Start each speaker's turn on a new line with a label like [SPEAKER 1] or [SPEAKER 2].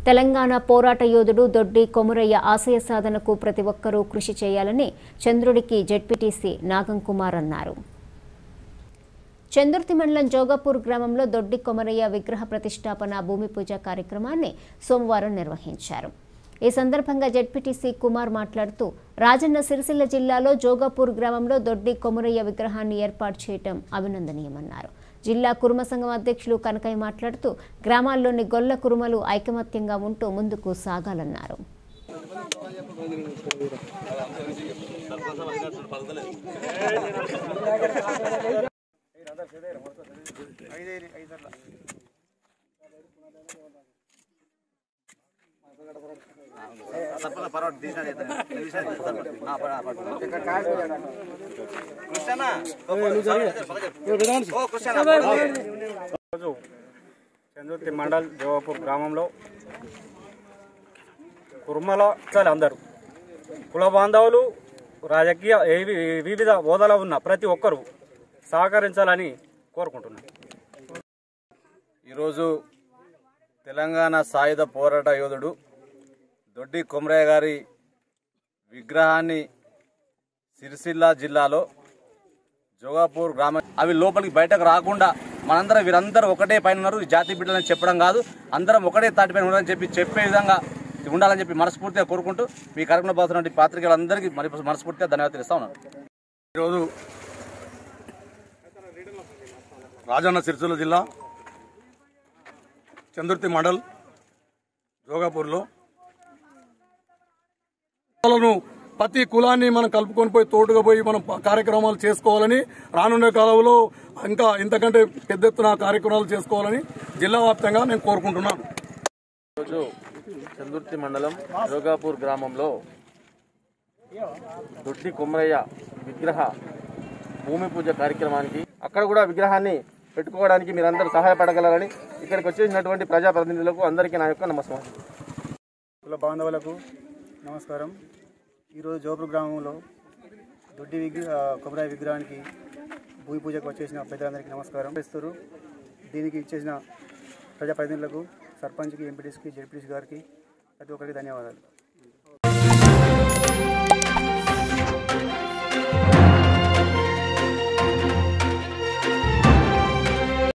[SPEAKER 1] తెలంగాణ పోరాట యోధుడు దొడ్డి కొమురయ్య ఆశయ సాధనకు ప్రతి ఒక్కరూ కృషి చేయాలని చంద్రుడికి జెడ్పీటీసీ నాగం కుమార్ అన్నారు చందుర్తి మండలం జోగపూర్ గ్రామంలో దొడ్డి కొమరయ్య విగ్రహ ప్రతిష్టాపన భూమి పూజ కార్యక్రమాన్ని సోమవారం నిర్వహించారు ఈ సందర్భంగా జెడ్పీటీసీ కుమార్ మాట్లాడుతూ రాజన్న సిరిసిల్ల జిల్లాలో జోగపూర్ గ్రామంలో దొడ్డి కొమరయ్య విగ్రహాన్ని ఏర్పాటు చేయటం అభినందనీయమన్నారు జిల్లా కురుమ సంఘం అధ్యక్షులు కనకయ్య మాట్లాడుతూ గ్రామాల్లోని గొల్ల కురుమలు ఐకమత్యంగా ఉంటూ ముందుకు సాగాలన్నారు
[SPEAKER 2] రోజు చంద్రుతి మండల్ జవాపూర్ గ్రామంలో కుర్మల చాలు అందరూ కుల బాంధవులు రాజకీయ ఏ- వివిధ హోదాలో ఉన్న ప్రతి ఒక్కరూ సహకరించాలని కోరుకుంటున్నాను
[SPEAKER 3] ఈరోజు తెలంగాణ సాయుధ పోరాట యోధుడు దొడ్డి కొమరయ్య గారి విగ్రహాన్ని సిరిసిల్ల జిల్లాలో జోగాపూర్ గ్రామం అవి లోపలికి బయటకు రాకుండా మనందరం వీరందరూ ఒకటే పైన ఉన్నారు ఈ జాతి బిడ్డలని చెప్పడం కాదు అందరం ఒకటే తాటిపైన ఉన్నారని చెప్పి చెప్పే విధంగా ఉండాలని చెప్పి మనస్ఫూర్తిగా కోరుకుంటూ మీ కార్యక్రమంలో పాల్గొన్న పాత్రికలందరికీ మరి మనస్ఫూర్తిగా ధన్యవాదాలు ఇస్తా ఉన్నాను
[SPEAKER 4] ఈరోజు రాజన్న సిరిసిల్ల జిల్లా చందుర్తి మండల్ జోగాపూర్లో కులాలను, ప్రతి కులాన్ని మనం కలుపుకొని పోయి తోడుగా పోయి మనం ప- కార్యక్రమాలు చేసుకోవాలని రానున్న కాలంలో ఇంకా ఇంతకంటే పెద్ద ఎత్తున కార్యక్రమాలు చేసుకోవాలని జిల్లా వ్యాప్తంగా నేను కోరుకుంటున్నాను
[SPEAKER 5] ఈరోజు చందుర్తి మండలం యోగాపూర్ గ్రామంలో దొడ్డి కొమరయ్య విగ్రహ భూమి పూజ కార్యక్రమానికి అక్కడ కూడా విగ్రహాన్ని పెట్టుకోవడానికి మీరందరూ సహాయపడగలరని ఇక్కడికి వచ్చేసినటువంటి ప్రజాప్రతినిధులకు అందరికీ నా యొక్క నమస్కారం
[SPEAKER 2] కుల బాంధవులకు నమస్కారం ఈరోజు జోపూర్ గ్రామంలో దొడ్డి విగ్రహ కొబ్బరి విగ్రహానికి భూమి పూజకు వచ్చేసిన పెద్దలందరికీ నమస్కారం ఇస్తారు దీనికి ఇచ్చేసిన ప్రజాప్రతినిధులకు సర్పంచ్కి ఎంపీటీస్కి జెడ్పీటీసీ గారికి ప్రతి ఒక్కరికి ధన్యవాదాలు